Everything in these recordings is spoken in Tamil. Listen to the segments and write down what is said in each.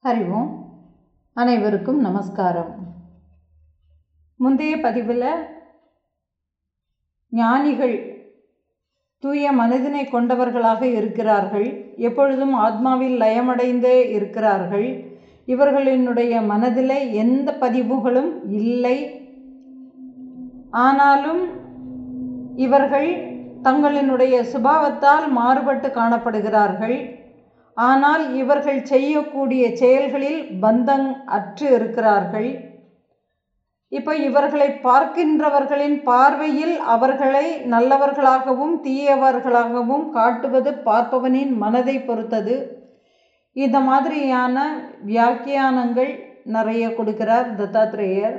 ஹரி ஓம் அனைவருக்கும் நமஸ்காரம் முந்தைய பதிவில் ஞானிகள் தூய மனதினை கொண்டவர்களாக இருக்கிறார்கள் எப்பொழுதும் ஆத்மாவில் லயமடைந்தே இருக்கிறார்கள் இவர்களினுடைய மனதில் எந்த பதிவுகளும் இல்லை ஆனாலும் இவர்கள் தங்களினுடைய சுபாவத்தால் மாறுபட்டு காணப்படுகிறார்கள் ஆனால் இவர்கள் செய்யக்கூடிய செயல்களில் பந்தங் அற்று இருக்கிறார்கள் இப்போ இவர்களை பார்க்கின்றவர்களின் பார்வையில் அவர்களை நல்லவர்களாகவும் தீயவர்களாகவும் காட்டுவது பார்ப்பவனின் மனதை பொறுத்தது இந்த மாதிரியான வியாக்கியானங்கள் நிறைய கொடுக்கிறார் தத்தாத்ரேயர்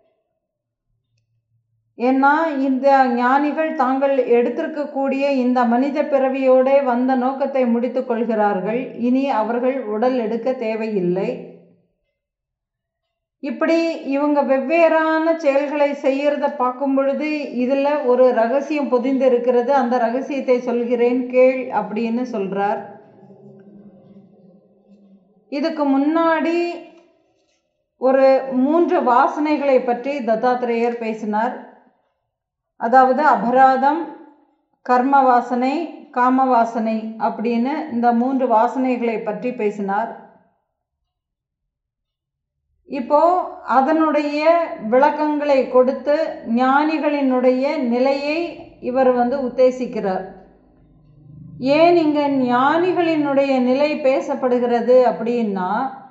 ஏன்னா இந்த ஞானிகள் தாங்கள் எடுத்திருக்கக்கூடிய இந்த மனித பிறவியோடே வந்த நோக்கத்தை முடித்து கொள்கிறார்கள் இனி அவர்கள் உடல் எடுக்க தேவையில்லை இப்படி இவங்க வெவ்வேறான செயல்களை செய்யறத பார்க்கும் பொழுது இதில் ஒரு ரகசியம் பொதிந்து இருக்கிறது அந்த ரகசியத்தை சொல்கிறேன் கேள் அப்படின்னு சொல்றார் இதுக்கு முன்னாடி ஒரு மூன்று வாசனைகளை பற்றி தத்தாத்திரேயர் பேசினார் அதாவது அபராதம் கர்ம வாசனை காம வாசனை அப்படின்னு இந்த மூன்று வாசனைகளை பற்றி பேசினார் இப்போ அதனுடைய விளக்கங்களை கொடுத்து ஞானிகளினுடைய நிலையை இவர் வந்து உத்தேசிக்கிறார் ஏன் இங்க ஞானிகளினுடைய நிலை பேசப்படுகிறது அப்படின்னா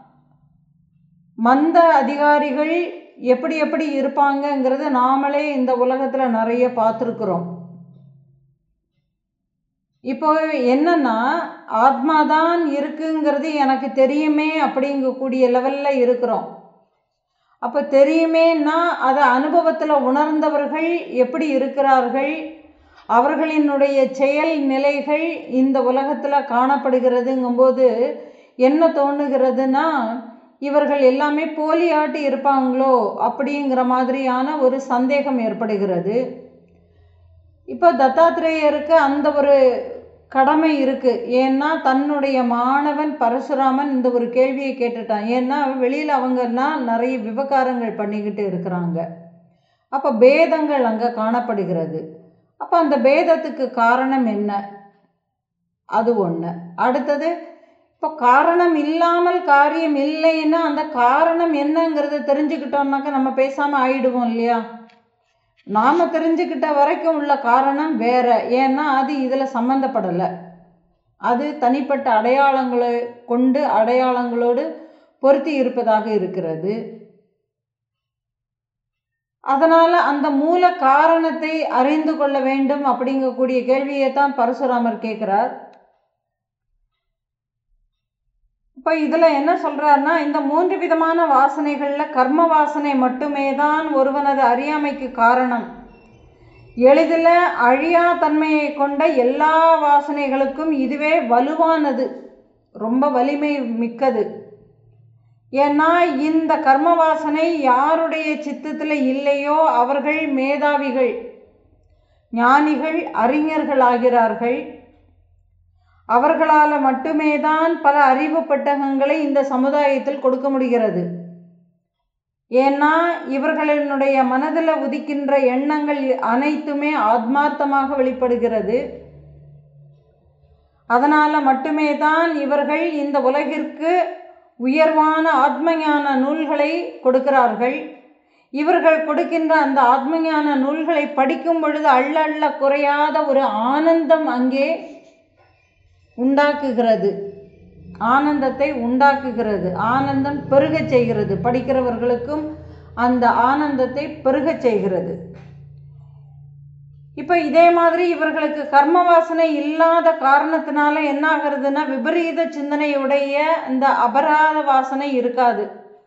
மந்த அதிகாரிகள் எப்படி எப்படி இருப்பாங்கங்கிறத நாமளே இந்த உலகத்தில் நிறைய பார்த்துருக்குறோம் இப்போ என்னன்னா ஆத்மாதான் இருக்குங்கிறது எனக்கு தெரியுமே அப்படிங்கக்கூடிய லெவலில் இருக்கிறோம் அப்போ தெரியுமேன்னா அதை அனுபவத்தில் உணர்ந்தவர்கள் எப்படி இருக்கிறார்கள் அவர்களினுடைய செயல் நிலைகள் இந்த உலகத்தில் காணப்படுகிறதுங்கும்போது என்ன தோணுகிறதுனா இவர்கள் எல்லாமே போலியாட்டு இருப்பாங்களோ அப்படிங்கிற மாதிரியான ஒரு சந்தேகம் ஏற்படுகிறது இப்போ தத்தாத்திரேயருக்கு அந்த ஒரு கடமை இருக்குது ஏன்னா தன்னுடைய மாணவன் பரசுராமன் இந்த ஒரு கேள்வியை கேட்டுட்டான் ஏன்னா வெளியில் அவங்கன்னா நிறைய விவகாரங்கள் பண்ணிக்கிட்டு இருக்கிறாங்க அப்போ பேதங்கள் அங்கே காணப்படுகிறது அப்போ அந்த பேதத்துக்கு காரணம் என்ன அது ஒன்று அடுத்தது இப்போ காரணம் இல்லாமல் காரியம் இல்லைன்னா அந்த காரணம் என்னங்கிறத தெரிஞ்சுக்கிட்டோம்னாக்கா நம்ம பேசாமல் ஆயிடுவோம் இல்லையா நாம் தெரிஞ்சுக்கிட்ட வரைக்கும் உள்ள காரணம் வேற ஏன்னா அது இதில் சம்மந்தப்படலை அது தனிப்பட்ட அடையாளங்களை கொண்டு அடையாளங்களோடு பொருத்தி இருப்பதாக இருக்கிறது அதனால் அந்த மூல காரணத்தை அறிந்து கொள்ள வேண்டும் அப்படிங்கக்கூடிய கேள்வியை தான் பரசுராமர் கேட்குறார் இப்போ இதில் என்ன சொல்கிறாருன்னா இந்த மூன்று விதமான வாசனைகளில் கர்ம வாசனை மட்டுமே தான் ஒருவனது அறியாமைக்கு காரணம் எளிதில் அழியா தன்மையை கொண்ட எல்லா வாசனைகளுக்கும் இதுவே வலுவானது ரொம்ப வலிமை மிக்கது ஏன்னா இந்த கர்ம வாசனை யாருடைய சித்தத்தில் இல்லையோ அவர்கள் மேதாவிகள் ஞானிகள் அறிஞர்கள் ஆகிறார்கள் அவர்களால் மட்டுமே தான் பல அறிவு பெட்டகங்களை இந்த சமுதாயத்தில் கொடுக்க முடிகிறது ஏன்னா இவர்களினுடைய மனதில் உதிக்கின்ற எண்ணங்கள் அனைத்துமே ஆத்மார்த்தமாக வெளிப்படுகிறது அதனால் மட்டுமே தான் இவர்கள் இந்த உலகிற்கு உயர்வான ஆத்மஞான நூல்களை கொடுக்கிறார்கள் இவர்கள் கொடுக்கின்ற அந்த ஆத்மஞான நூல்களை படிக்கும் பொழுது அள்ள அள்ள குறையாத ஒரு ஆனந்தம் அங்கே உண்டாக்குகிறது ஆனந்தத்தை உண்டாக்குகிறது ஆனந்தம் பெருகச் செய்கிறது படிக்கிறவர்களுக்கும் அந்த ஆனந்தத்தை பெருகச் செய்கிறது இப்போ இதே மாதிரி இவர்களுக்கு கர்ம வாசனை இல்லாத காரணத்தினால என்ன ஆகிறதுனா விபரீத சிந்தனையுடைய இந்த அபராத வாசனை இருக்காது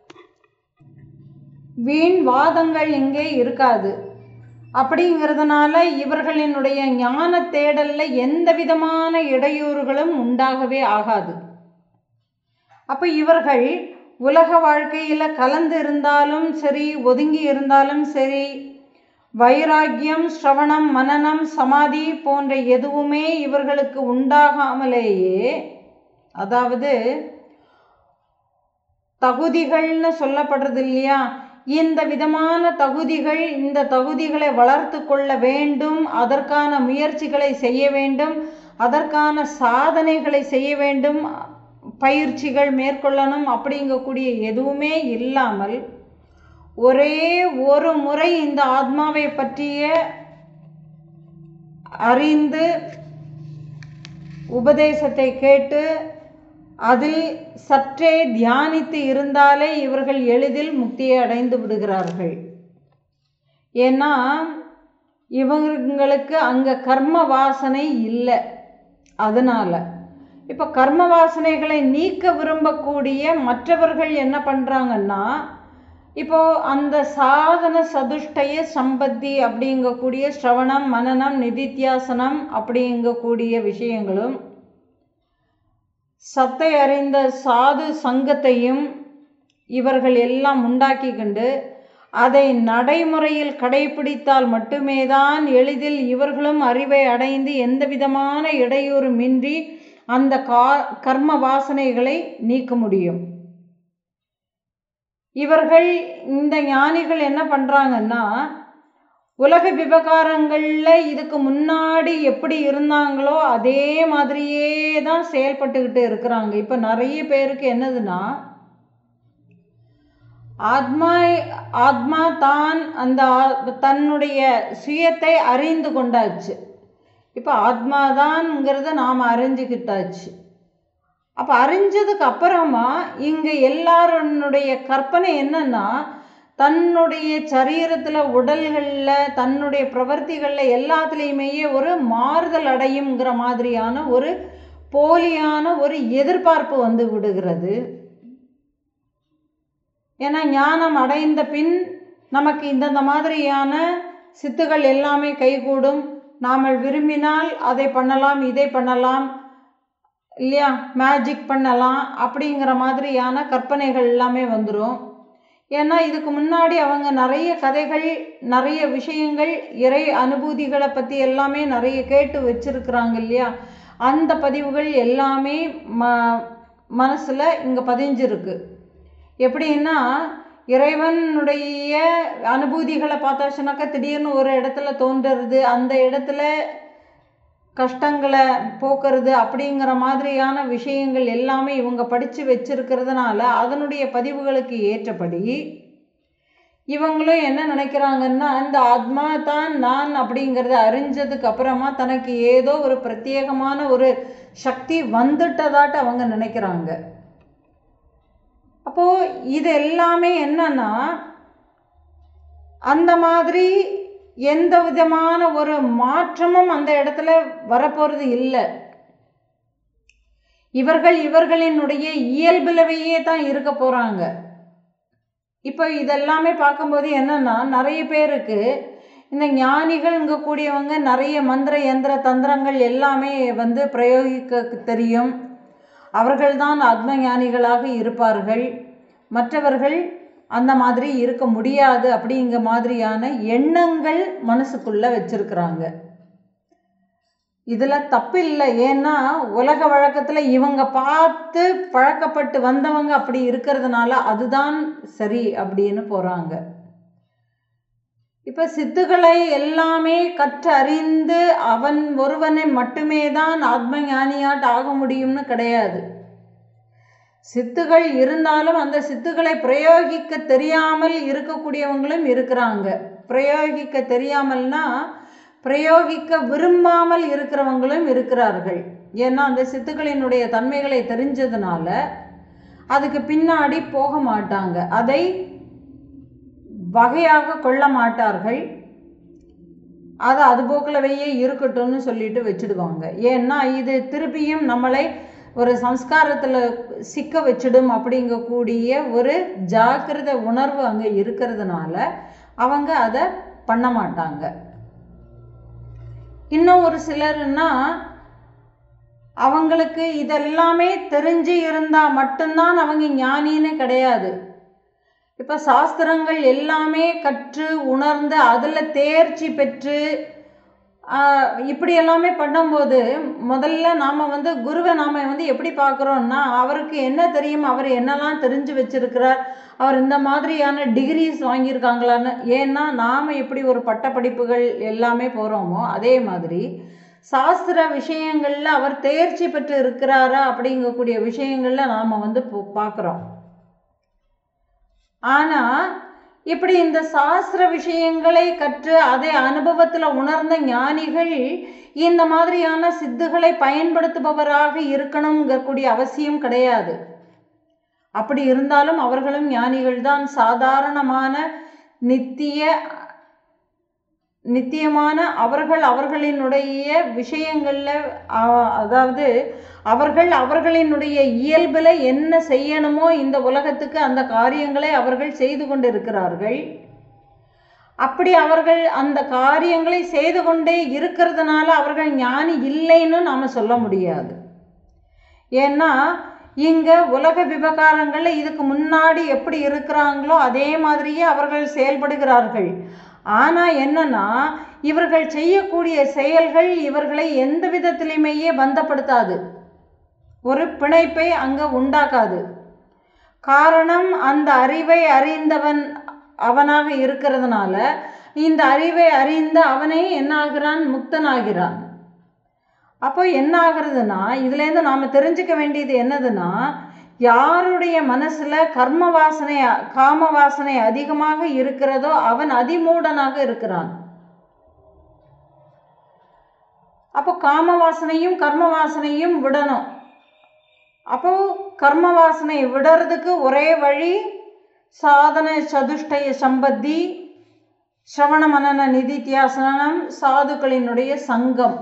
வீண் வாதங்கள் இங்கே இருக்காது அப்படிங்கிறதுனால இவர்களினுடைய ஞான தேடல்ல எந்த விதமான இடையூறுகளும் உண்டாகவே ஆகாது அப்போ இவர்கள் உலக வாழ்க்கையில் கலந்து இருந்தாலும் சரி ஒதுங்கி இருந்தாலும் சரி வைராக்கியம் ஸ்ரவணம் மனநம் சமாதி போன்ற எதுவுமே இவர்களுக்கு உண்டாகாமலேயே அதாவது தகுதிகள்னு சொல்லப்படுறது இல்லையா இந்த விதமான தகுதிகள் இந்த தகுதிகளை வளர்த்து கொள்ள வேண்டும் அதற்கான முயற்சிகளை செய்ய வேண்டும் அதற்கான சாதனைகளை செய்ய வேண்டும் பயிற்சிகள் மேற்கொள்ளணும் அப்படிங்கக்கூடிய எதுவுமே இல்லாமல் ஒரே ஒரு முறை இந்த ஆத்மாவை பற்றிய அறிந்து உபதேசத்தை கேட்டு அதில் சற்றே தியானித்து இருந்தாலே இவர்கள் எளிதில் முக்தியை அடைந்து விடுகிறார்கள் ஏன்னா இவங்களுக்கு அங்கே கர்ம வாசனை இல்லை அதனால் இப்போ கர்ம வாசனைகளை நீக்க விரும்பக்கூடிய மற்றவர்கள் என்ன பண்ணுறாங்கன்னா இப்போ அந்த சாதன சதுஷ்டய சம்பத்தி அப்படிங்கக்கூடிய ஸ்ரவணம் மனநம் நிதித்தியாசனம் அப்படிங்கக்கூடிய விஷயங்களும் சத்தை அறிந்த சாது சங்கத்தையும் இவர்கள் எல்லாம் உண்டாக்கி கொண்டு அதை நடைமுறையில் கடைபிடித்தால் மட்டுமே தான் எளிதில் இவர்களும் அறிவை அடைந்து எந்த விதமான இடையூறுமின்றி அந்த கா கர்ம வாசனைகளை நீக்க முடியும் இவர்கள் இந்த ஞானிகள் என்ன பண்ணுறாங்கன்னா உலக விவகாரங்களில் இதுக்கு முன்னாடி எப்படி இருந்தாங்களோ அதே மாதிரியே தான் செயல்பட்டுக்கிட்டு இருக்கிறாங்க இப்போ நிறைய பேருக்கு என்னதுன்னா ஆத்மா ஆத்மா தான் அந்த தன்னுடைய சுயத்தை அறிந்து கொண்டாச்சு இப்போ ஆத்மாதான்ங்கிறத நாம் அறிஞ்சுக்கிட்டாச்சு அப்போ அறிஞ்சதுக்கு அப்புறமா இங்கே எல்லாருடைய கற்பனை என்னன்னா தன்னுடைய சரீரத்தில் உடல்களில் தன்னுடைய பிரவர்த்திகளில் எல்லாத்துலேயுமே ஒரு மாறுதல் அடையுங்கிற மாதிரியான ஒரு போலியான ஒரு எதிர்பார்ப்பு வந்து விடுகிறது ஏன்னா ஞானம் அடைந்த பின் நமக்கு இந்தந்த மாதிரியான சித்துகள் எல்லாமே கைகூடும் நாம் விரும்பினால் அதை பண்ணலாம் இதை பண்ணலாம் இல்லையா மேஜிக் பண்ணலாம் அப்படிங்கிற மாதிரியான கற்பனைகள் எல்லாமே வந்துடும் ஏன்னா இதுக்கு முன்னாடி அவங்க நிறைய கதைகள் நிறைய விஷயங்கள் இறை அனுபூதிகளை பற்றி எல்லாமே நிறைய கேட்டு வச்சிருக்கிறாங்க இல்லையா அந்த பதிவுகள் எல்லாமே ம மனசில் இங்கே பதிஞ்சிருக்கு எப்படின்னா இறைவனுடைய அனுபூதிகளை பார்த்தாச்சுனாக்கா திடீர்னு ஒரு இடத்துல தோன்றுறது அந்த இடத்துல கஷ்டங்களை போக்குறது அப்படிங்கிற மாதிரியான விஷயங்கள் எல்லாமே இவங்க படித்து வச்சிருக்கிறதுனால அதனுடைய பதிவுகளுக்கு ஏற்றபடி இவங்களும் என்ன நினைக்கிறாங்கன்னா இந்த ஆத்மா தான் நான் அப்படிங்கிறத அறிஞ்சதுக்கு அப்புறமா தனக்கு ஏதோ ஒரு பிரத்யேகமான ஒரு சக்தி வந்துட்டதாட்டு அவங்க நினைக்கிறாங்க அப்போது இது எல்லாமே என்னன்னா அந்த மாதிரி எந்த விதமான ஒரு மாற்றமும் அந்த இடத்துல வரப்போகிறது இல்லை இவர்கள் இவர்களினுடைய இயல்பிலவையே தான் இருக்க போகிறாங்க இப்போ இதெல்லாமே பார்க்கும்போது என்னன்னா நிறைய பேருக்கு இந்த ஞானிகள்ங்க கூடியவங்க நிறைய மந்திர யந்திர தந்திரங்கள் எல்லாமே வந்து பிரயோகிக்க தெரியும் அவர்கள்தான் ஆத்ம ஞானிகளாக இருப்பார்கள் மற்றவர்கள் அந்த மாதிரி இருக்க முடியாது அப்படிங்கிற மாதிரியான எண்ணங்கள் மனசுக்குள்ளே வச்சிருக்கிறாங்க இதில் தப்பு இல்லை ஏன்னா உலக வழக்கத்தில் இவங்க பார்த்து பழக்கப்பட்டு வந்தவங்க அப்படி இருக்கிறதுனால அதுதான் சரி அப்படின்னு போகிறாங்க இப்போ சித்துக்களை எல்லாமே கற்றறிந்து அவன் ஒருவனை மட்டுமே தான் ஆத்ம ஞானியாட் ஆக முடியும்னு கிடையாது சித்துகள் இருந்தாலும் அந்த சித்துக்களை பிரயோகிக்க தெரியாமல் இருக்கக்கூடியவங்களும் இருக்கிறாங்க பிரயோகிக்க தெரியாமல்னா பிரயோகிக்க விரும்பாமல் இருக்கிறவங்களும் இருக்கிறார்கள் ஏன்னா அந்த சித்துக்களினுடைய தன்மைகளை தெரிஞ்சதுனால அதுக்கு பின்னாடி போக மாட்டாங்க அதை வகையாக கொள்ள மாட்டார்கள் அது அது போக்கிலவையே இருக்கட்டும்னு சொல்லிட்டு வச்சுடுவாங்க ஏன்னா இது திருப்பியும் நம்மளை ஒரு சம்ஸ்காரத்தில் சிக்க வச்சிடும் அப்படிங்கக்கூடிய ஒரு ஜாக்கிரத உணர்வு அங்கே இருக்கிறதுனால அவங்க அதை பண்ண மாட்டாங்க இன்னும் ஒரு சிலர்னா அவங்களுக்கு இதெல்லாமே தெரிஞ்சு இருந்தால் மட்டும்தான் அவங்க ஞானின்னு கிடையாது இப்போ சாஸ்திரங்கள் எல்லாமே கற்று உணர்ந்து அதில் தேர்ச்சி பெற்று ஆஹ், இப்படி எல்லாமே பண்ணும்போது முதல்ல நாம் வந்து குருவை நாம் வந்து எப்படி பார்க்குறோன்னா அவருக்கு என்ன தெரியும் அவர் என்னெல்லாம் தெரிஞ்சு வச்சிருக்கிறார் அவர் இந்த மாதிரியான டிகிரிஸ் வாங்கியிருக்காங்களான்னு ஏன்னா நாம் எப்படி ஒரு பட்டப்படிப்புகள் எல்லாமே போகிறோமோ அதே மாதிரி சாஸ்திர விஷயங்களில் அவர் தேர்ச்சி பெற்று இருக்கிறாரா அப்படிங்கக்கூடிய விஷயங்களில் நாம் வந்து பார்க்குறோம் ஆனால் இப்படி இந்த சாஸ்திர விஷயங்களை கற்று அதை அனுபவத்தில் உணர்ந்த ஞானிகள் இந்த மாதிரியான சித்துகளை பயன்படுத்துபவராக இருக்கணுங்கக்கூடிய அவசியம் கிடையாது அப்படி இருந்தாலும் அவர்களும் ஞானிகள் தான் சாதாரணமான நித்திய நித்தியமான அவர்கள் அவர்களினுடைய விஷயங்களில் அ- அதாவது அவர்கள் அவர்களினுடைய இயல்பில் என்ன செய்யணுமோ இந்த உலகத்துக்கு அந்த காரியங்களை அவர்கள் செய்து கொண்டிருக்கிறார்கள் அப்படி அவர்கள் அந்த காரியங்களை செய்து கொண்டே இருக்கிறதுனால அவர்கள் ஞானி இல்லைன்னு நாம் சொல்ல முடியாது ஏன்னா இங்கே உலக விவகாரங்களில் இதுக்கு முன்னாடி எப்படி இருக்கிறாங்களோ அதே மாதிரியே அவர்கள் செயல்படுகிறார்கள் ஆனால் என்னன்னா இவர்கள் செய்யக்கூடிய செயல்கள் இவர்களை எந்த விதத்திலையுமேயே பந்தப்படுத்தாது ஒரு பிணைப்பை அங்கே உண்டாக்காது காரணம் அந்த அறிவை அறிந்தவன் அவனாக இருக்கிறதுனால இந்த அறிவை அறிந்த அவனே என்ன ஆகிறான் முக்தனாகிறான் அப்போ என்ன ஆகுறதுன்னா இதுலேருந்து நாம் தெரிஞ்சுக்க வேண்டியது என்னதுன்னா யாருடைய மனசில் கர்ம வாசனை காம வாசனை அதிகமாக இருக்கிறதோ அவன் அதிமூடனாக இருக்கிறான் அப்போ காம வாசனையும் கர்ம வாசனையும் விடணும் அப்போ கர்ம வாசனை விடுறதுக்கு ஒரே வழி சாதன சதுஷ்டய சம்பத்தி ஸ்ரவண மனன நிதித்தியாசனம் சாதுக்களினுடைய சங்கம்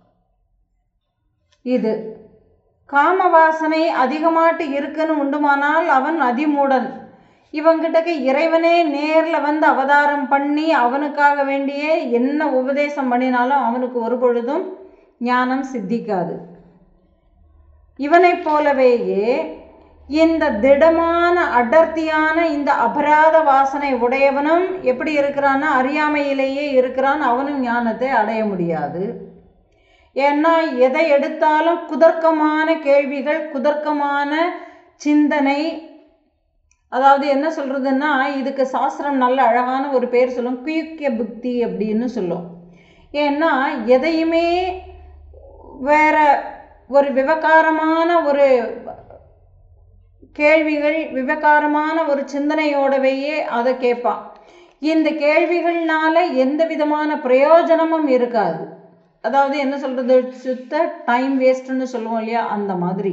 இது காம வாசனை அதிகமாட்டு இருக்குன்னு உண்டுமானால் அவன் அதிமூடன் இவங்கிட்டக்கு இறைவனே நேரில் வந்து அவதாரம் பண்ணி அவனுக்காக வேண்டிய என்ன உபதேசம் பண்ணினாலும் அவனுக்கு ஒரு பொழுதும் ஞானம் சித்திக்காது இவனைப் போலவேயே இந்த திடமான அடர்த்தியான இந்த அபராத வாசனை உடையவனும் எப்படி இருக்கிறான்னா அறியாமையிலேயே இருக்கிறான் அவனும் ஞானத்தை அடைய முடியாது ஏன்னா எதை எடுத்தாலும் குதர்க்கமான கேள்விகள் குதர்க்கமான சிந்தனை அதாவது என்ன சொல்கிறதுன்னா இதுக்கு சாஸ்திரம் நல்ல அழகான ஒரு பேர் சொல்லும் குயுக்கிய புக்தி அப்படின்னு சொல்லும் ஏன்னா எதையுமே வேற ஒரு விவகாரமான ஒரு கேள்விகள் விவகாரமான ஒரு சிந்தனையோடவையே அதை கேட்பான் இந்த கேள்விகள்னால எந்த விதமான பிரயோஜனமும் இருக்காது அதாவது என்ன சொல்கிறது சுத்த டைம் வேஸ்ட்டுன்னு சொல்லுவோம் இல்லையா அந்த மாதிரி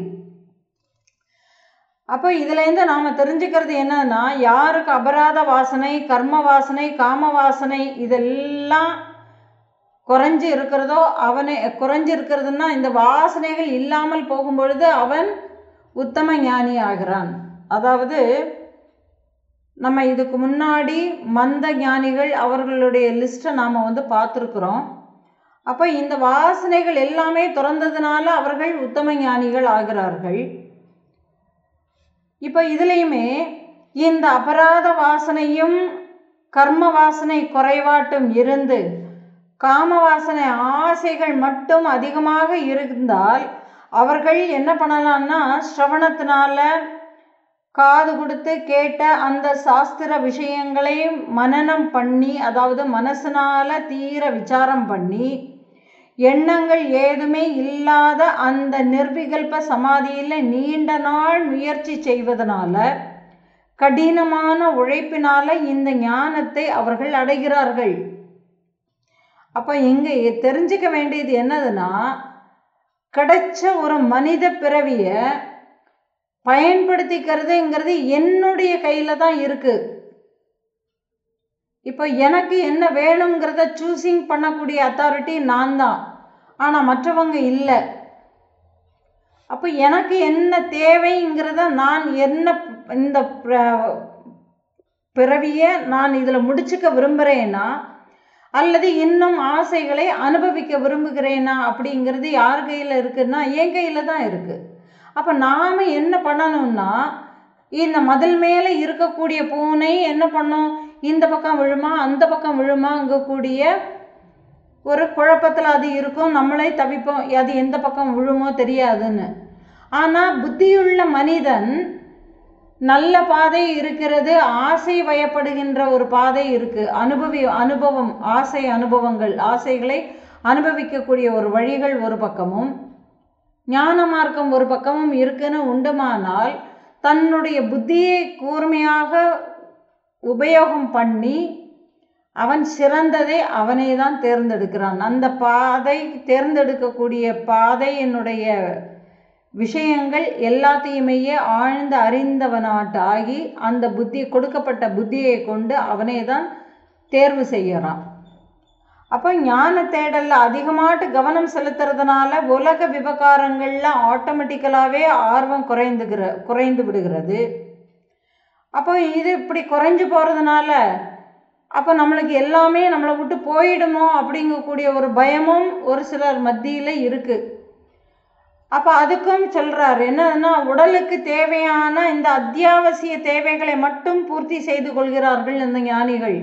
அப்போ இதுலேருந்து நாம் தெரிஞ்சுக்கிறது என்னன்னா யாருக்கு அபராத வாசனை கர்ம வாசனை காம வாசனை இதெல்லாம் குறைஞ்சி இருக்கிறதோ அவனை குறைஞ்சி இருக்கிறதுனா இந்த வாசனைகள் இல்லாமல் போகும் பொழுது அவன் உத்தம ஞானி ஆகிறான் அதாவது நம்ம இதுக்கு முன்னாடி மந்த ஞானிகள் அவர்களுடைய லிஸ்ட்டை நாம் வந்து பார்த்துருக்குறோம் அப்போ இந்த வாசனைகள் எல்லாமே திறந்ததுனால அவர்கள் உத்தம ஞானிகள் ஆகிறார்கள் இப்போ இதுலேயுமே இந்த அபராத வாசனையும் கர்ம வாசனை குறைவாட்டும் இருந்து காம வாசனை ஆசைகள் மட்டும் அதிகமாக இருந்தால் அவர்கள் என்ன பண்ணலாம்னா ஸ்ரவணத்தினால காது கொடுத்து கேட்ட அந்த சாஸ்திர விஷயங்களை மனனம் பண்ணி அதாவது மனசினால தீர விசாரம் பண்ணி எண்ணங்கள் ஏதுமே இல்லாத அந்த நிர்விகல்ப சமாதியில் நீண்ட நாள் முயற்சி செய்வதனால கடினமான உழைப்பினால இந்த ஞானத்தை அவர்கள் அடைகிறார்கள் அப்போ இங்கே தெரிஞ்சுக்க வேண்டியது என்னதுன்னா கிடைச்ச ஒரு மனித பிறவியை பயன்படுத்திக்கிறதுங்கிறது என்னுடைய கையில் தான் இருக்குது இப்போ எனக்கு என்ன வேணுங்கிறத சூஸிங் பண்ணக்கூடிய அத்தாரிட்டி நான் தான் ஆனால் மற்றவங்க இல்லை அப்போ எனக்கு என்ன தேவைங்கிறத நான் என்ன இந்த பிற- பிறவியை நான் இதில் முடிச்சுக்க விரும்புகிறேன்னா அல்லது இன்னும் ஆசைகளை அனுபவிக்க விரும்புகிறேனா அப்படிங்கிறது யார் கையில் இருக்குன்னா என் கையில் தான் இருக்குது அப்போ நாம் என்ன பண்ணணும்னா இந்த மதில் மேலே இருக்கக்கூடிய பூனை என்ன பண்ணும் இந்த பக்கம் விழுமா அந்த பக்கம் விழுமாங்கக்கூடிய ஒரு குழப்பத்தில் அது இருக்கும் நம்மளே தவிப்போம் அது எந்த பக்கம் விழுமோ தெரியாதுன்னு ஆனால் புத்தியுள்ள மனிதன் நல்ல பாதை இருக்கிறது ஆசை வயப்படுகின்ற ஒரு பாதை இருக்கு அனுபவி அனுபவம் ஆசை அனுபவங்கள் ஆசைகளை அனுபவிக்கக்கூடிய ஒரு வழிகள் ஒரு பக்கமும் ஞான மார்க்கம் ஒரு பக்கமும் இருக்குன்னு உண்டுமானால் தன்னுடைய புத்தியை கூர்மையாக உபயோகம் பண்ணி அவன் சிறந்ததை அவனே தான் தேர்ந்தெடுக்கிறான் அந்த பாதை தேர்ந்தெடுக்கக்கூடிய பாதையினுடைய விஷயங்கள் எல்லாத்தையுமே ஆழ்ந்து அறிந்தவனாட்டாகி அந்த புத்தி கொடுக்கப்பட்ட புத்தியை கொண்டு அவனே தான் தேர்வு செய்யறான் அப்போ ஞான தேடல்ல அதிகமாட்டு கவனம் செலுத்துறதுனால உலக விவகாரங்கள்ல ஆட்டோமேட்டிக்கலாகவே ஆர்வம் குறைந்துகிற குறைந்து விடுகிறது அப்போ இது இப்படி குறைஞ்சு போகிறதுனால அப்போ நம்மளுக்கு எல்லாமே நம்மளை விட்டு போயிடுமோ அப்படிங்கக்கூடிய ஒரு பயமும் ஒரு சிலர் மத்தியில் இருக்குது அப்போ அதுக்கும் சொல்கிறார் என்னன்னா உடலுக்கு தேவையான இந்த அத்தியாவசிய தேவைகளை மட்டும் பூர்த்தி செய்து கொள்கிறார்கள் இந்த ஞானிகள்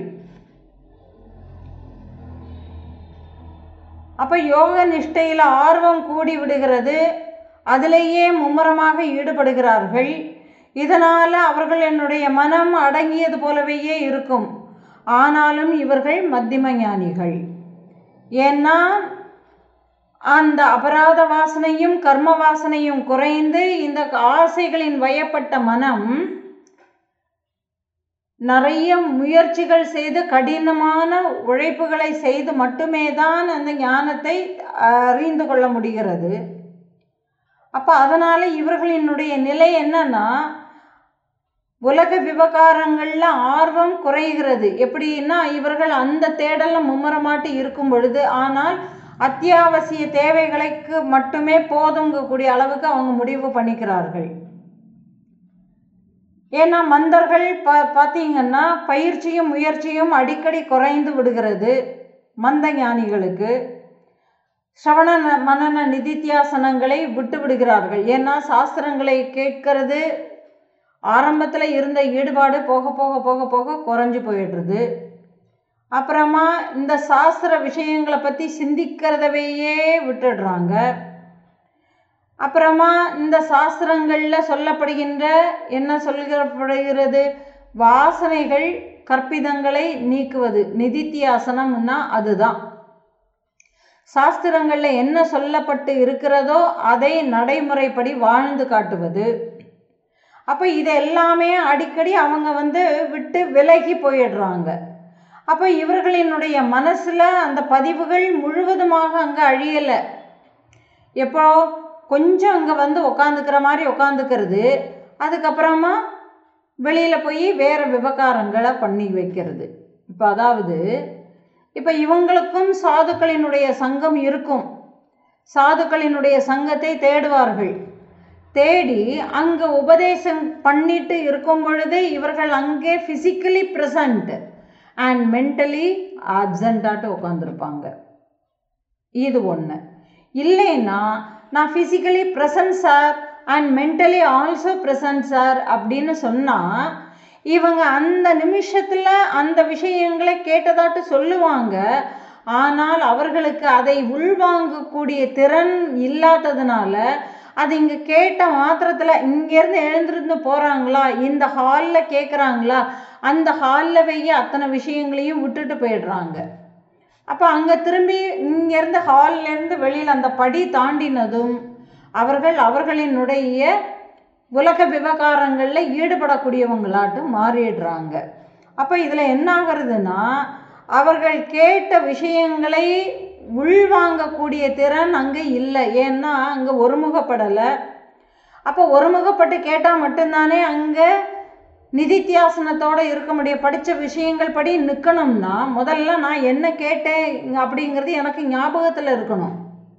அப்போ யோக நிஷ்டையில் ஆர்வம் கூடி விடுகிறது அதிலேயே மும்முரமாக ஈடுபடுகிறார்கள் இதனால் அவர்கள் என்னுடைய மனம் அடங்கியது போலவே இருக்கும் ஆனாலும் இவர்கள் மத்தியம ஞானிகள் ஏன்னா அந்த அபராத வாசனையும் கர்ம வாசனையும் குறைந்து இந்த ஆசைகளின் வயப்பட்ட மனம் நிறைய முயற்சிகள் செய்து கடினமான உழைப்புகளை செய்து மட்டுமே தான் அந்த ஞானத்தை அறிந்து கொள்ள முடிகிறது அப்போ அதனால் இவர்களினுடைய நிலை என்னன்னா உலக விவகாரங்களில் ஆர்வம் குறைகிறது எப்படின்னா இவர்கள் அந்த தேடலில் மும்முரமாட்டு இருக்கும் பொழுது ஆனால் அத்தியாவசிய தேவைகளுக்கு மட்டுமே போதுங்கக்கூடிய அளவுக்கு அவங்க முடிவு பண்ணிக்கிறார்கள் ஏன்னா மந்தர்கள் பா பார்த்தீங்கன்னா பயிற்சியும் முயற்சியும் அடிக்கடி குறைந்து விடுகிறது மந்த ஞானிகளுக்கு ஸ்ரவண மனன நிதித்தியாசனங்களை விட்டு விடுகிறார்கள் ஏன்னா சாஸ்திரங்களை கேட்கறது ஆரம்பத்தில் இருந்த ஈடுபாடு போக போக போக போக குறைஞ்சு போயிடுறது அப்புறமா இந்த சாஸ்திர விஷயங்களை பற்றி சிந்திக்கிறதவையே விட்டுடுறாங்க அப்புறமா இந்த சாஸ்திரங்களில் சொல்லப்படுகின்ற என்ன சொல்லப்படுகிறது வாசனைகள் கற்பிதங்களை நீக்குவது நிதித்தியாசனம்னா அதுதான் சாஸ்திரங்களில் என்ன சொல்லப்பட்டு இருக்கிறதோ அதை நடைமுறைப்படி வாழ்ந்து காட்டுவது அப்போ இது எல்லாமே அடிக்கடி அவங்க வந்து விட்டு விலகி போயிடுறாங்க அப்போ இவர்களினுடைய மனசில் அந்த பதிவுகள் முழுவதுமாக அங்கே அழியலை எப்போ கொஞ்சம் அங்கே வந்து உக்காந்துக்கிற மாதிரி உக்காந்துக்கிறது அதுக்கப்புறமா வெளியில் போய் வேறு விவகாரங்களை பண்ணி வைக்கிறது இப்போ அதாவது இப்போ இவங்களுக்கும் சாதுக்களினுடைய சங்கம் இருக்கும் சாதுக்களினுடைய சங்கத்தை தேடுவார்கள் தேடி அங்கே உபதேசம் பண்ணிட்டு இருக்கும் பொழுது இவர்கள் அங்கே ஃபிசிக்கலி ப்ரெசண்ட் அண்ட் மென்டலி ஆப்சண்ட்டாட்டு உட்காந்துருப்பாங்க இது ஒன்று இல்லைன்னா நான் physically present sir and mentally also present sir அப்படின்னு சொன்னால் இவங்க அந்த நிமிஷத்தில் அந்த விஷயங்களை கேட்டதாட்டு சொல்லுவாங்க ஆனால் அவர்களுக்கு அதை உள்வாங்கக்கூடிய திறன் இல்லாததுனால அது இங்கே கேட்ட மாத்திரத்தில் இங்கேருந்து எழுந்திருந்து போகிறாங்களா இந்த ஹாலில் கேட்குறாங்களா அந்த ஹாலில் வெய்ய அத்தனை விஷயங்களையும் விட்டுட்டு போயிடுறாங்க அப்போ அங்கே திரும்பி இங்கேருந்து ஹால்லேருந்து வெளியில் அந்த படி தாண்டினதும் அவர்கள் அவர்களினுடைய உலக விவகாரங்களில் ஈடுபடக்கூடியவங்களாட்டும் மாறிடுறாங்க அப்போ இதில் என்ன ஆகிறதுனா அவர்கள் கேட்ட விஷயங்களை உள்வாங்கக்கூடிய திறன் அங்கே இல்லை ஏன்னா அங்கே ஒருமுகப்படலை அப்போ ஒருமுகப்பட்டு கேட்டால் மட்டும்தானே அங்கே நிதித்தியாசனத்தோடு இருக்க முடியும் படித்த விஷயங்கள் படி நிற்கணும்னா முதல்ல நான் என்ன கேட்டேன் அப்படிங்கிறது எனக்கு ஞாபகத்தில் இருக்கணும்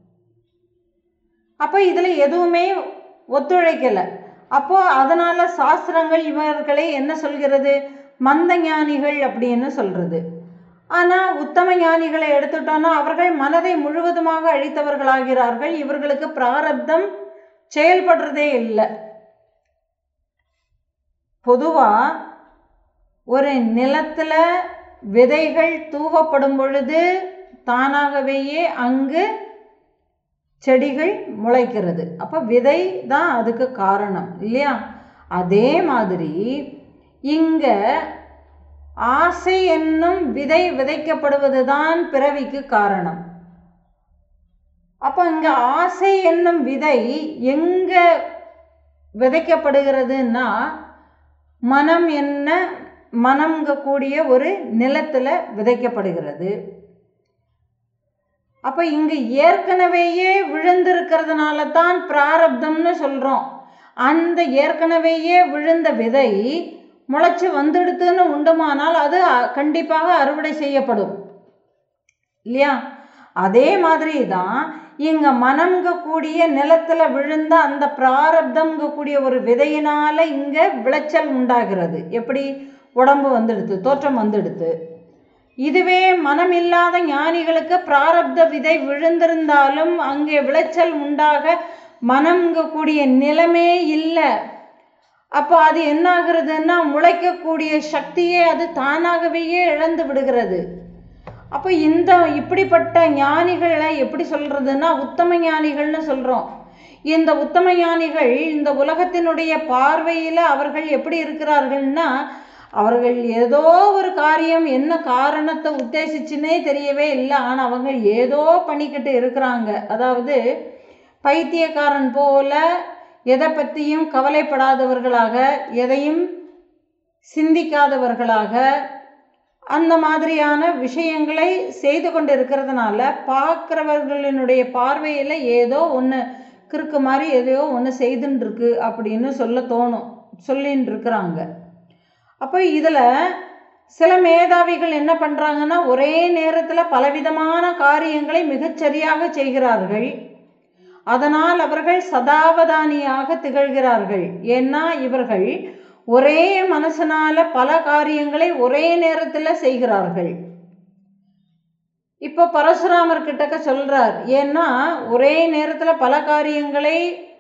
அப்போ இதில் எதுவுமே ஒத்துழைக்கலை அப்போது அதனால் சாஸ்திரங்கள் இவர்களை என்ன சொல்கிறது மந்த ஞானிகள் அப்படின்னு சொல்கிறது ஆனால் உத்தம ஞானிகளை எடுத்துட்டோன்னா அவர்கள் மனதை முழுவதுமாக அழித்தவர்களாகிறார்கள் இவர்களுக்கு பிராரப்தம் செயல்படுறதே இல்லை பொதுவாக ஒரு நிலத்தில் விதைகள் தூவப்படும் பொழுது தானாகவேயே அங்கு செடிகள் முளைக்கிறது அப்போ விதை தான் அதுக்கு காரணம் இல்லையா அதே மாதிரி இங்கே ஆசை என்னும் விதை விதைக்கப்படுவது தான் பிறவிக்கு காரணம் அப்போ இங்கே ஆசை என்னும் விதை எங்கே விதைக்கப்படுகிறதுன்னா மனம் என்ன மனம்ங்கக்கூடிய ஒரு நிலத்தில் விதைக்கப்படுகிறது அப்போ இங்கே ஏற்கனவேயே விழுந்திருக்கிறதுனால தான் பிராரப்தம்னு சொல்கிறோம் அந்த ஏற்கனவேயே விழுந்த விதை முளைச்சி வந்துடுத்துன்னு உண்டுமானால் அது கண்டிப்பாக அறுவடை செய்யப்படும் இல்லையா அதே மாதிரி தான் இங்கே மனம்ங்கக்கூடிய நிலத்தில் விழுந்த அந்த பிராரப்தம்ங்கக்கூடிய ஒரு விதையினால் இங்கே விளைச்சல் உண்டாகிறது எப்படி உடம்பு வந்துடுது தோற்றம் வந்துடுது இதுவே மனம் இல்லாத ஞானிகளுக்கு பிராரப்த விதை விழுந்திருந்தாலும் அங்கே விளைச்சல் உண்டாக மனம்ங்கக்கூடிய நிலமே இல்லை அப்போ அது என்ன ஆகுறதுன்னா முளைக்கக்கூடிய சக்தியே அது தானாகவே இழந்து விடுகிறது அப்போ இந்த இப்படிப்பட்ட ஞானிகளை எப்படி சொல்கிறதுன்னா உத்தம ஞானிகள்னு சொல்கிறோம் இந்த உத்தம ஞானிகள் இந்த உலகத்தினுடைய பார்வையில் அவர்கள் எப்படி இருக்கிறார்கள்னா அவர்கள் ஏதோ ஒரு காரியம் என்ன காரணத்தை உத்தேசிச்சுன்னே தெரியவே இல்லை ஆனால் அவங்க ஏதோ பண்ணிக்கிட்டு இருக்கிறாங்க அதாவது பைத்தியக்காரன் போல எதை பற்றியும் கவலைப்படாதவர்களாக எதையும் சிந்திக்காதவர்களாக அந்த மாதிரியான விஷயங்களை செய்து கொண்டு இருக்கிறதுனால பார்க்குறவர்களினுடைய பார்வையில் ஏதோ ஒன்று கிறுக்கு மாதிரி எதையோ ஒன்று செய்துன்னு இருக்கு அப்படின்னு சொல்ல தோணும் சொல்லின்னு இருக்கிறாங்க அப்போ இதில் சில மேதாவிகள் என்ன பண்ணுறாங்கன்னா ஒரே நேரத்தில் பலவிதமான காரியங்களை மிகச்சரியாக செய்கிறார்கள் அதனால் அவர்கள் சதாவதானியாக திகழ்கிறார்கள் ஏன்னா இவர்கள் ஒரே மனசனால பல காரியங்களை ஒரே நேரத்தில் செய்கிறார்கள் இப்போ பரசுராமர் கிட்டக்க சொல்றார் ஏன்னா ஒரே நேரத்தில் பல காரியங்களை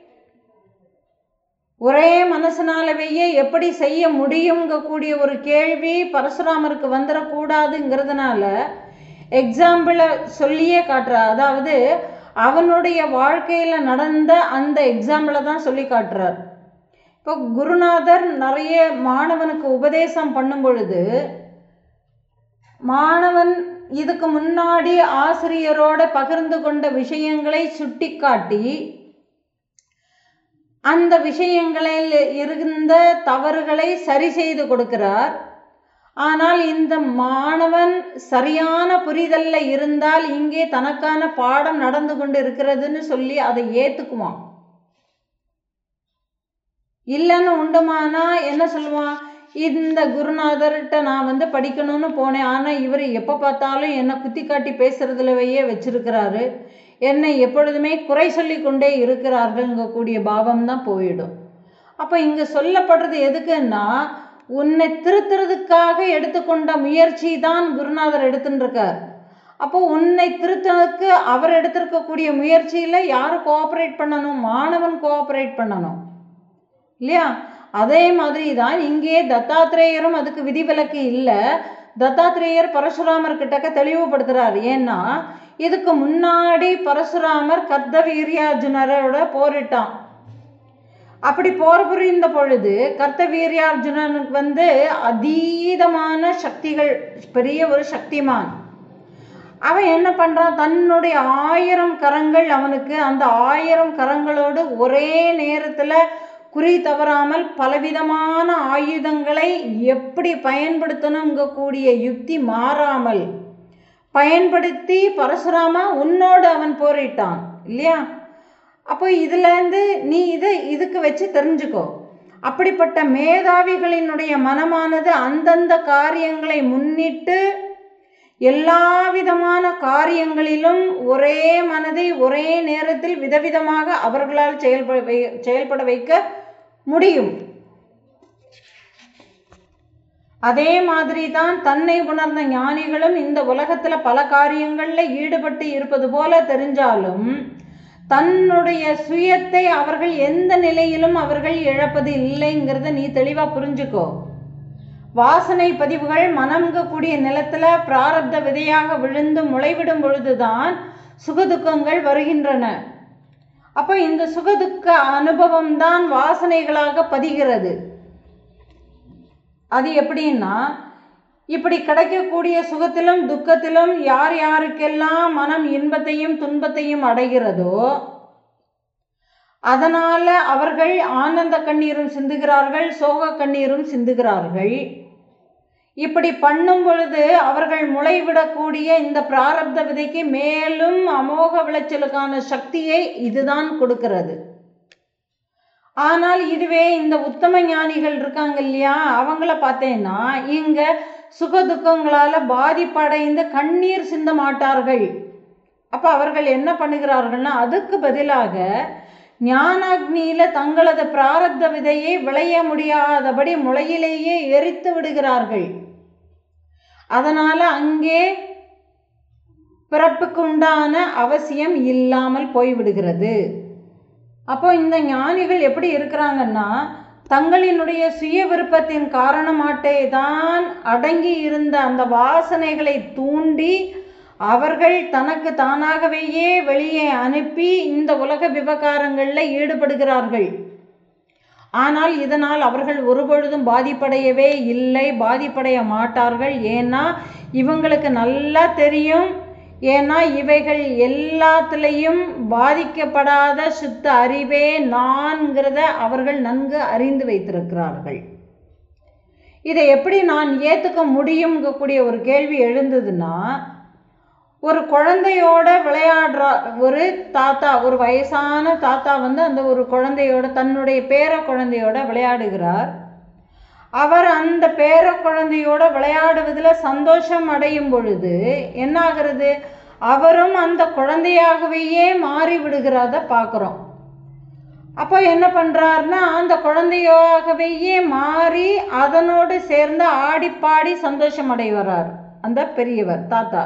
ஒரே மனசனாலவையே எப்படி செய்ய முடியுங்கக்கூடிய ஒரு கேள்வி பரசுராமருக்கு வந்துடக்கூடாதுங்கிறதுனால எக்ஸாம்பிளை சொல்லியே காட்டுறார் அதாவது அவனுடைய வாழ்க்கையில் நடந்த அந்த எக்ஸாம்பிளை தான் சொல்லி காட்டுறார் இப்போ குருநாதர் நிறைய மாணவனுக்கு உபதேசம் பண்ணும் பொழுது மாணவன் இதுக்கு முன்னாடி ஆசிரியரோட பகிர்ந்து கொண்ட விஷயங்களை சுட்டிக்காட்டி அந்த விஷயங்களில் இருந்த தவறுகளை சரி செய்து கொடுக்கிறார் ஆனால் இந்த மாணவன் சரியான புரிதல்ல இருந்தால் இங்கே தனக்கான பாடம் நடந்து கொண்டு இருக்கிறதுன்னு சொல்லி அதை ஏத்துக்குவான் இல்லைன்னு உண்டுமானா என்ன சொல்லுவான் இந்த குருநாதர்கிட்ட நான் வந்து படிக்கணும்னு போனேன் ஆனால் இவர் எப்போ பார்த்தாலும் என்னை குத்தி காட்டி பேசுறதுலவையே வச்சிருக்கிறாரு என்னை எப்பொழுதுமே குறை சொல்லி கொண்டே இருக்கிறார்கள்ங்கக்கூடிய பாவம் தான் போயிடும் அப்போ இங்கே சொல்லப்படுறது எதுக்குன்னா உன்னை திருத்துறதுக்காக எடுத்துக்கொண்ட முயற்சி தான் குருநாதர் எடுத்துன்னு இருக்கார் அப்போ உன்னை திருத்தனுக்கு அவர் எடுத்திருக்கக்கூடிய முயற்சியில் யார் கோஆப்ரேட் பண்ணணும் மாணவன் கோஆப்ரேட் பண்ணணும் இல்லையா அதே மாதிரி தான் இங்கே தத்தாத்திரேயரும் அதுக்கு விதிவிலக்கு இல்லை தத்தாத்திரேயர் பரசுராமர் கிட்டக்க தெளிவுபடுத்துறார் ஏன்னா இதுக்கு முன்னாடி பரசுராமர் கர்த்த வீரியார்ஜுனரோட போரிட்டான் அப்படி போர் புரிந்த பொழுது கர்த்த வீரியார்ஜுனனுக்கு வந்து அதீதமான சக்திகள் பெரிய ஒரு சக்திமான் அவன் என்ன பண்ணுறான் தன்னுடைய ஆயிரம் கரங்கள் அவனுக்கு அந்த ஆயிரம் கரங்களோடு ஒரே நேரத்தில் குறி தவறாமல் பலவிதமான ஆயுதங்களை எப்படி பயன்படுத்தணுங்கக்கூடிய யுக்தி மாறாமல் பயன்படுத்தி பரசுராமா உன்னோடு அவன் போரிட்டான் இல்லையா அப்போ இதுலேருந்து நீ இதை இதுக்கு வச்சு தெரிஞ்சுக்கோ அப்படிப்பட்ட மேதாவிகளினுடைய மனமானது அந்தந்த காரியங்களை முன்னிட்டு எல்லா விதமான காரியங்களிலும் ஒரே மனதை ஒரே நேரத்தில் விதவிதமாக அவர்களால் செயல்பட வை செயல்பட வைக்க முடியும் அதே மாதிரி தான் தன்னை உணர்ந்த ஞானிகளும் இந்த உலகத்தில் பல காரியங்களில் ஈடுபட்டு இருப்பது போல தெரிஞ்சாலும் தன்னுடைய சுயத்தை அவர்கள் எந்த நிலையிலும் அவர்கள் இழப்பது இல்லைங்கிறத நீ தெளிவாக புரிஞ்சுக்கோ வாசனை பதிவுகள் மனம்கக்கூடிய நிலத்தில் பிராரப்த விதையாக விழுந்து முளைவிடும் பொழுதுதான் சுகதுக்கங்கள் வருகின்றன அப்போ இந்த சுகதுக்க அனுபவம் தான் வாசனைகளாக பதிகிறது அது எப்படின்னா இப்படி கிடைக்கக்கூடிய சுகத்திலும் துக்கத்திலும் யார் யாருக்கெல்லாம் மனம் இன்பத்தையும் துன்பத்தையும் அடைகிறதோ அதனால அவர்கள் ஆனந்த கண்ணீரும் சிந்துகிறார்கள் சோக கண்ணீரும் சிந்துகிறார்கள் இப்படி பண்ணும் பொழுது அவர்கள் முளைவிடக்கூடிய இந்த பிராரப்த விதைக்கு மேலும் அமோக விளைச்சலுக்கான சக்தியை இதுதான் கொடுக்கிறது ஆனால் இதுவே இந்த உத்தம ஞானிகள் இருக்காங்க இல்லையா அவங்கள பார்த்தேன்னா இங்க சுக துக்கங்களால பாதிப்படைந்து கண்ணீர் சிந்த மாட்டார்கள் அப்ப அவர்கள் என்ன பண்ணுகிறார்கள்னா அதுக்கு பதிலாக ஞானாக்னியில தங்களது பிராரப்த விதையை விளைய முடியாதபடி முளையிலேயே எரித்து விடுகிறார்கள் அதனால அங்கே பிறப்புக்கு உண்டான அவசியம் இல்லாமல் போய்விடுகிறது அப்போ இந்த ஞானிகள் எப்படி இருக்கிறாங்கன்னா தங்களினுடைய சுய விருப்பத்தின் காரணமாட்டே தான் அடங்கி இருந்த அந்த வாசனைகளை தூண்டி அவர்கள் தனக்கு தானாகவேயே வெளியே அனுப்பி இந்த உலக விவகாரங்களில் ஈடுபடுகிறார்கள் ஆனால் இதனால் அவர்கள் ஒருபொழுதும் பாதிப்படையவே இல்லை பாதிப்படைய மாட்டார்கள் ஏன்னா இவங்களுக்கு நல்லா தெரியும் ஏன்னா இவைகள் எல்லாத்துலேயும் பாதிக்கப்படாத சுத்த அறிவே நான்கிறத அவர்கள் நன்கு அறிந்து வைத்திருக்கிறார்கள் இதை எப்படி நான் ஏற்றுக்க முடியுங்கக்கூடிய ஒரு கேள்வி எழுந்ததுன்னா ஒரு குழந்தையோட விளையாடுறா ஒரு தாத்தா ஒரு வயசான தாத்தா வந்து அந்த ஒரு குழந்தையோட தன்னுடைய பேர குழந்தையோட விளையாடுகிறார் அவர் அந்த பேர குழந்தையோட விளையாடுவதில் சந்தோஷம் அடையும் பொழுது என்னாகிறது அவரும் அந்த குழந்தையாகவே மாறி விடுகிறத பார்க்குறோம் அப்போ என்ன பண்ணுறாருன்னா அந்த குழந்தையாகவே மாறி அதனோடு சேர்ந்து ஆடிப்பாடி சந்தோஷம் அடைவரார் அந்த பெரியவர் தாத்தா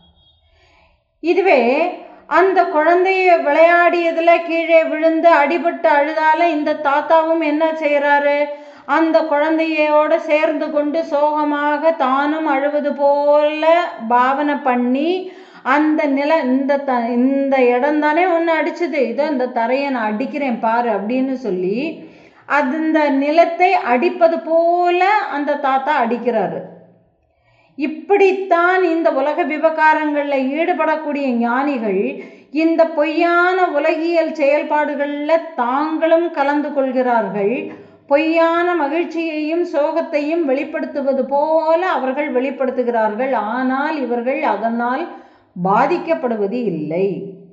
இதுவே அந்த குழந்தைய விளையாடியதில் கீழே விழுந்து அடிபட்டு அழுதால இந்த தாத்தாவும் என்ன செய்கிறாரு அந்த குழந்தையோட சேர்ந்து கொண்டு சோகமாக தானும் அழுவது போல பாவனை பண்ணி அந்த நில இந்த த இந்த இடம் தானே ஒன்று அடிச்சது இதோ இந்த தரையை நான் அடிக்கிறேன் பாரு அப்படின்னு சொல்லி அந்த நிலத்தை அடிப்பது போல அந்த தாத்தா அடிக்கிறாரு இப்படித்தான் இந்த உலக விவகாரங்களில் ஈடுபடக்கூடிய ஞானிகள் இந்த பொய்யான உலகியல் செயல்பாடுகளில் தாங்களும் கலந்து கொள்கிறார்கள் பொய்யான மகிழ்ச்சியையும் சோகத்தையும் வெளிப்படுத்துவது போல அவர்கள் வெளிப்படுத்துகிறார்கள் ஆனால் இவர்கள் அதனால் பாதிக்கப்படுவது இல்லை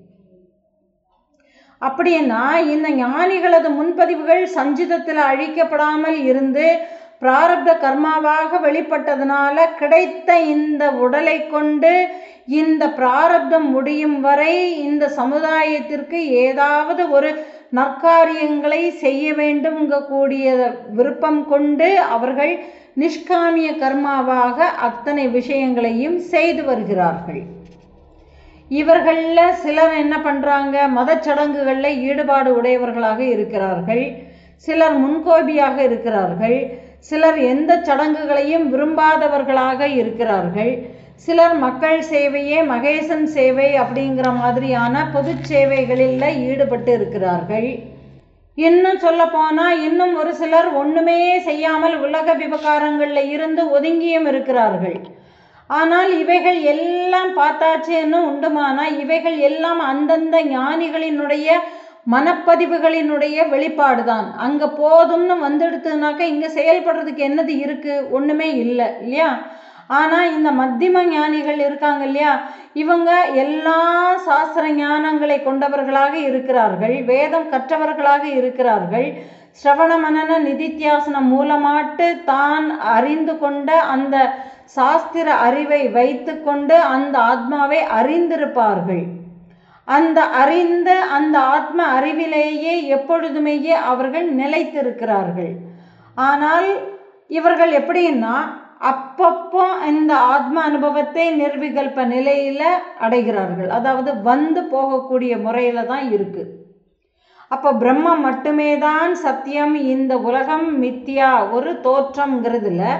அப்படின்னா இந்த ஞானிகளது முன்பதிவுகள் சஞ்சிதத்தில் அழிக்கப்படாமல் இருந்து பிராரப்த கர்மாவாக வெளிப்பட்டதுனால கிடைத்த இந்த உடலை கொண்டு இந்த பிராரப்தம் முடியும் வரை இந்த சமுதாயத்திற்கு ஏதாவது ஒரு நற்காரியங்களை செய்ய வேண்டும் கூடிய விருப்பம் கொண்டு அவர்கள் நிஷ்காமிய கர்மாவாக அத்தனை விஷயங்களையும் செய்து வருகிறார்கள் இவர்களில் சிலர் என்ன பண்ணுறாங்க மதச்சடங்குகளில் ஈடுபாடு உடையவர்களாக இருக்கிறார்கள் சிலர் முன்கோபியாக இருக்கிறார்கள் சிலர் எந்த சடங்குகளையும் விரும்பாதவர்களாக இருக்கிறார்கள் சிலர் மக்கள் சேவையே மகேசன் சேவை அப்படிங்கிற மாதிரியான பொது சேவைகளில் ஈடுபட்டு இருக்கிறார்கள் இன்னும் சொல்ல போனால் இன்னும் ஒரு சிலர் ஒன்றுமே செய்யாமல் உலக விவகாரங்களில் இருந்து ஒதுங்கியும் இருக்கிறார்கள் ஆனால் இவைகள் எல்லாம் பார்த்தாச்சுன்னு உண்டுமானா இவைகள் எல்லாம் அந்தந்த ஞானிகளினுடைய மனப்பதிவுகளினுடைய வெளிப்பாடு தான் அங்கே போதும்னு வந்துடுத்துனாக்கா இங்கே செயல்படுறதுக்கு என்னது இருக்குது ஒன்றுமே இல்லை இல்லையா ஆனால் இந்த மத்தியம ஞானிகள் இருக்காங்க இல்லையா இவங்க எல்லா சாஸ்திர ஞானங்களை கொண்டவர்களாக இருக்கிறார்கள் வேதம் கற்றவர்களாக இருக்கிறார்கள் ஸ்ரவண மனன நிதித்தியாசனம் மூலமாட்டு தான் அறிந்து கொண்ட அந்த சாஸ்திர அறிவை வைத்துக்கொண்டு அந்த ஆத்மாவை அறிந்திருப்பார்கள் அந்த அறிந்த அந்த ஆத்ம அறிவிலேயே எப்பொழுதுமேயே அவர்கள் நிலைத்திருக்கிறார்கள் ஆனால் இவர்கள் எப்படின்னா அப்பப்போ இந்த ஆத்ம அனுபவத்தை நிர்விகல்ப நிலையில் அடைகிறார்கள் அதாவது வந்து போகக்கூடிய முறையில் தான் இருக்குது அப்போ பிரம்மம் மட்டுமே தான் சத்தியம் இந்த உலகம் மித்தியா ஒரு தோற்றம்ங்கிறதுல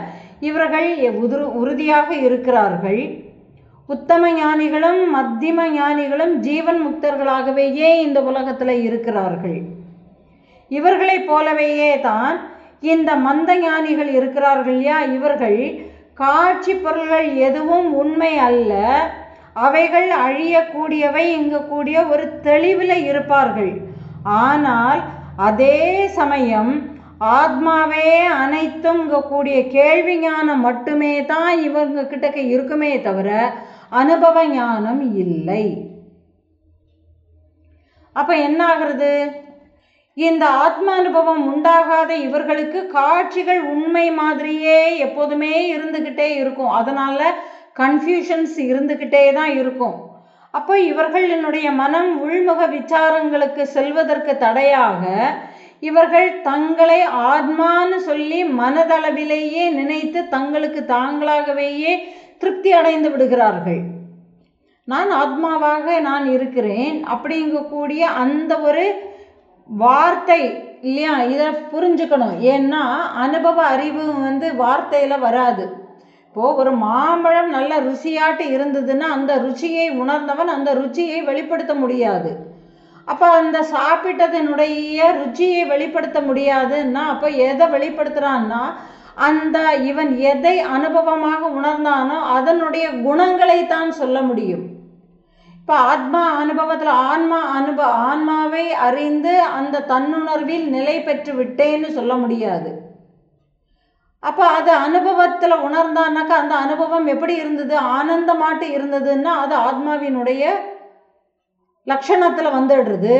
இவர்கள் உதிரு உறுதியாக இருக்கிறார்கள் உத்தம ஞானிகளும் மத்தியம ஞானிகளும் ஜீவன் முக்தர்களாகவேயே இந்த உலகத்தில் இருக்கிறார்கள் இவர்களைப் போலவேயே தான் இந்த மந்த ஞானிகள் இருக்கிறார்கள் இல்லையா இவர்கள் காட்சி பொருள்கள் எதுவும் உண்மை அல்ல அவைகள் அழியக்கூடியவை இங்கு கூடிய ஒரு தெளிவில் இருப்பார்கள் ஆனால் அதே சமயம் ஆத்மாவே அனைத்தும் இங்கே கூடிய கேள்வி ஞானம் மட்டுமே தான் இவங்க கிட்டக்க இருக்குமே தவிர அனுபவ ஞானம் இல்லை அப்போ என்ன ஆகுறது இந்த ஆத்ம அனுபவம் உண்டாகாத இவர்களுக்கு காட்சிகள் உண்மை மாதிரியே எப்போதுமே இருந்துக்கிட்டே இருக்கும் அதனால கன்ஃபியூஷன்ஸ் இருந்துக்கிட்டே தான் இருக்கும் அப்போ இவர்களினுடைய மனம் உள்முக விசாரங்களுக்கு செல்வதற்கு தடையாக இவர்கள் தங்களை ஆத்மான்னு சொல்லி மனதளவிலேயே நினைத்து தங்களுக்கு தாங்களாகவேயே திருப்தி அடைந்து விடுகிறார்கள் நான் ஆத்மாவாக நான் இருக்கிறேன் அப்படிங்கக்கூடிய அந்த ஒரு வார்த்தை இல்லையா இதை புரிஞ்சுக்கணும் ஏன்னா அனுபவ அறிவு வந்து வார்த்தையில் வராது இப்போது ஒரு மாம்பழம் நல்ல ருசியாட்டு இருந்ததுன்னா அந்த ருச்சியை உணர்ந்தவன் அந்த ருச்சியை வெளிப்படுத்த முடியாது அப்போ அந்த சாப்பிட்டதனுடைய ருச்சியை வெளிப்படுத்த முடியாதுன்னா அப்போ எதை வெளிப்படுத்துகிறான்னா அந்த இவன் எதை அனுபவமாக உணர்ந்தானோ அதனுடைய குணங்களை தான் சொல்ல முடியும் இப்போ ஆத்மா அனுபவத்தில் ஆன்மா அனுப ஆன்மாவை அறிந்து அந்த தன்னுணர்வில் நிலை பெற்று விட்டேன்னு சொல்ல முடியாது அப்போ அது அனுபவத்தில் உணர்ந்தானாக்கா அந்த அனுபவம் எப்படி இருந்தது ஆனந்தமாட்டு இருந்ததுன்னா அது ஆத்மாவினுடைய லட்சணத்தில் வந்துடுறது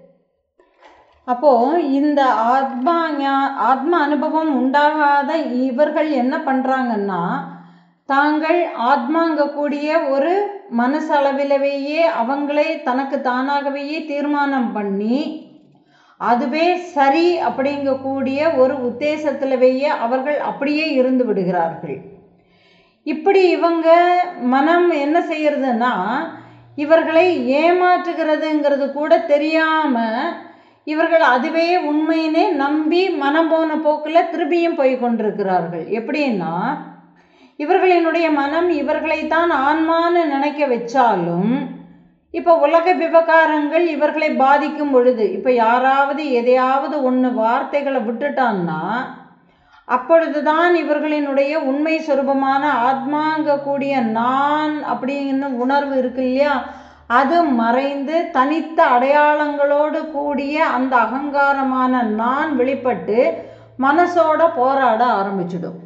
அப்போது இந்த ஆத்மா ஆத்ம அனுபவம் உண்டாகாத இவர்கள் என்ன பண்ணுறாங்கன்னா தாங்கள் ஆத்மாங்கக்கூடிய ஒரு மனசளவிலவேயே அவங்களே தனக்கு தானாகவேயே தீர்மானம் பண்ணி அதுவே சரி அப்படிங்கக்கூடிய ஒரு உத்தேசத்திலவேயே அவர்கள் அப்படியே இருந்து விடுகிறார்கள் இப்படி இவங்க மனம் என்ன செய்யறதுன்னா இவர்களை ஏமாற்றுகிறதுங்கிறது கூட தெரியாமல் இவர்கள் அதுவே உண்மையினே நம்பி மனம் போன போக்கில் திரும்பியும் போய் கொண்டிருக்கிறார்கள் எப்படின்னா இவர்களினுடைய மனம் இவர்களைத்தான் ஆன்மான்னு நினைக்க வச்சாலும் இப்போ உலக விவகாரங்கள் இவர்களை பாதிக்கும் பொழுது இப்போ யாராவது எதையாவது ஒன்று வார்த்தைகளை விட்டுட்டான்னா அப்பொழுதுதான் இவர்களினுடைய உண்மை சொரூபமான ஆத்மாங்கக்கூடிய நான் அப்படின்னு உணர்வு இருக்கு இல்லையா அது மறைந்து தனித்த அடையாளங்களோடு கூடிய அந்த அகங்காரமான நான் வெளிப்பட்டு மனசோட போராட ஆரம்பிச்சிடும்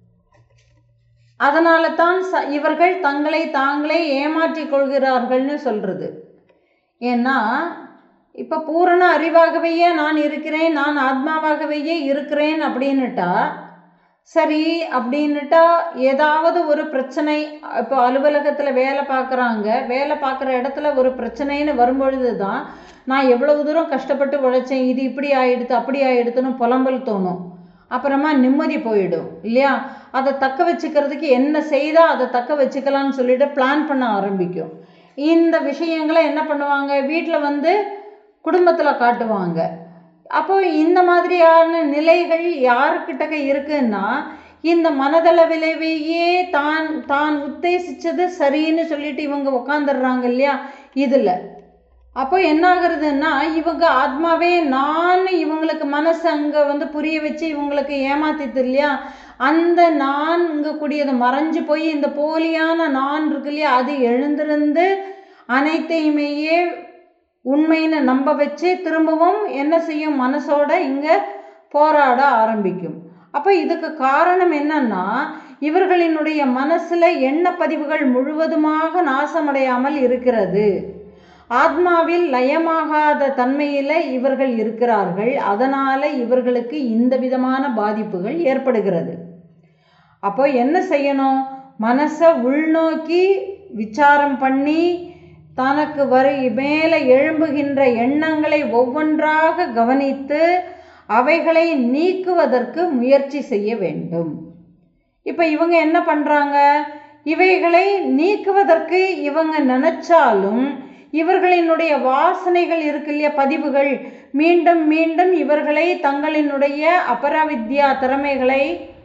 அதனால தான் ச இவர்கள் தங்களை தாங்களே ஏமாற்றிக் கொள்கிறார்கள்னு சொல்கிறது ஏன்னா இப்போ பூரண அறிவாகவேயே நான் இருக்கிறேன் நான் ஆத்மாவாகவேயே இருக்கிறேன் அப்படின்னுட்டா சரி அப்படின்னுட்டா ஏதாவது ஒரு பிரச்சனை இப்போ அலுவலகத்தில் வேலை பார்க்குறாங்க வேலை பார்க்குற இடத்துல ஒரு பிரச்சனைன்னு வரும்பொழுது தான் நான் எவ்வளவு தூரம் கஷ்டப்பட்டு உழைச்சேன் இது இப்படி ஆயிடுத்து அப்படி ஆயிடுத்துன்னு புலம்பல் தோணும் அப்புறமா நிம்மதி போயிடும் இல்லையா அதை தக்க வச்சுக்கிறதுக்கு என்ன செய்தால் அதை தக்க வச்சுக்கலாம்னு சொல்லிட்டு பிளான் பண்ண ஆரம்பிக்கும் இந்த விஷயங்களை என்ன பண்ணுவாங்க வீட்டில் வந்து குடும்பத்தில் காட்டுவாங்க அப்போ இந்த மாதிரியான நிலைகள் யாருக்கிட்டக்க இருக்குன்னா இந்த மனதளவிலேயே தான் தான் உத்தேசித்தது சரின்னு சொல்லிட்டு இவங்க உட்காந்துடுறாங்க இல்லையா இதில் அப்போ என்ன ஆகுறதுன்னா இவங்க ஆத்மாவே நான் இவங்களுக்கு மனசு அங்கே வந்து புரிய வச்சு இவங்களுக்கு ஏமாத்திட்டு இல்லையா அந்த நான் இங்கே கூடியது மறைஞ்சு போய் இந்த போலியான நான் இருக்கு இல்லையா அது எழுந்திருந்து அனைத்தையுமேயே உண்மைன்னு நம்ப வச்சு திரும்பவும் என்ன செய்யும் மனசோட இங்கே போராட ஆரம்பிக்கும் அப்போ இதுக்கு காரணம் என்னன்னா இவர்களினுடைய மனசில் எண்ண பதிவுகள் முழுவதுமாக நாசமடையாமல் இருக்கிறது ஆத்மாவில் லயமாகாத தன்மையில் இவர்கள் இருக்கிறார்கள் அதனால் இவர்களுக்கு இந்த விதமான பாதிப்புகள் ஏற்படுகிறது அப்போ என்ன செய்யணும் மனசை உள்நோக்கி விசாரம் பண்ணி தனக்கு வரு மேலே எழும்புகின்ற எண்ணங்களை ஒவ்வொன்றாக கவனித்து அவைகளை நீக்குவதற்கு முயற்சி செய்ய வேண்டும் இப்போ இவங்க என்ன பண்ணுறாங்க இவைகளை நீக்குவதற்கு இவங்க நினச்சாலும் இவர்களினுடைய வாசனைகள் இருக்கு இல்லையா பதிவுகள் மீண்டும் மீண்டும் இவர்களை தங்களினுடைய அபராவித்யா திறமைகளை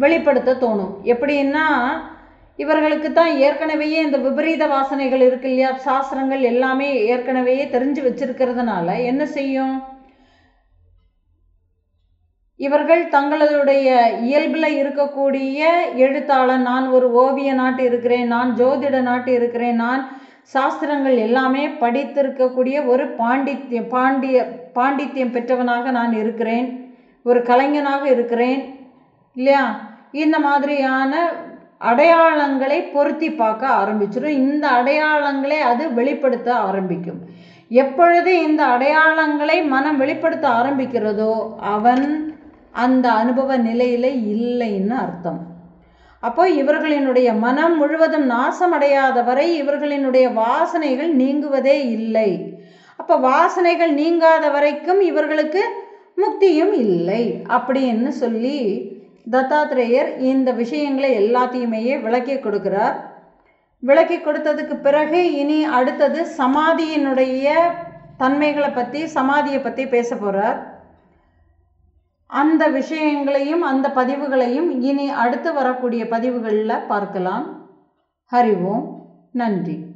வெளிப்படுத்த தோணும் எப்படின்னா இவர்களுக்கு தான் ஏற்கனவே இந்த விபரீத வாசனைகள் இருக்கு இல்லையா சாஸ்திரங்கள் எல்லாமே ஏற்கனவே தெரிஞ்சு வச்சிருக்கிறதுனால என்ன செய்யும் இவர்கள் தங்களுடைய இயல்பில் இருக்கக்கூடிய எழுத்தாளன் நான் ஒரு ஓவிய நாட்டு இருக்கிறேன் நான் ஜோதிட நாட்டு இருக்கிறேன் நான் சாஸ்திரங்கள் எல்லாமே படித்திருக்கக்கூடிய ஒரு பாண்டித்யம் பாண்டிய பாண்டித்யம் பெற்றவனாக நான் இருக்கிறேன் ஒரு கலைஞனாக இருக்கிறேன் இல்லையா இந்த மாதிரியான அடையாளங்களை பொருத்தி பார்க்க ஆரம்பிச்சிடும் இந்த அடையாளங்களை அது வெளிப்படுத்த ஆரம்பிக்கும் எப்பொழுது இந்த அடையாளங்களை மனம் வெளிப்படுத்த ஆரம்பிக்கிறதோ அவன் அந்த அனுபவ நிலையில் இல்லைன்னு அர்த்தம் அப்போ இவர்களினுடைய மனம் முழுவதும் நாசமடையாத வரை இவர்களினுடைய வாசனைகள் நீங்குவதே இல்லை அப்போ வாசனைகள் நீங்காத வரைக்கும் இவர்களுக்கு முக்தியும் இல்லை அப்படின்னு சொல்லி தத்தாத்திரேயர் இந்த விஷயங்களை எல்லாத்தையுமே விளக்கி கொடுக்கிறார் விளக்கி கொடுத்ததுக்கு பிறகு இனி அடுத்தது சமாதியினுடைய தன்மைகளை பற்றி சமாதியை பற்றி பேச போகிறார் அந்த விஷயங்களையும் அந்த பதிவுகளையும் இனி அடுத்து வரக்கூடிய பதிவுகளில் பார்க்கலாம் ஹரி ஓம் நன்றி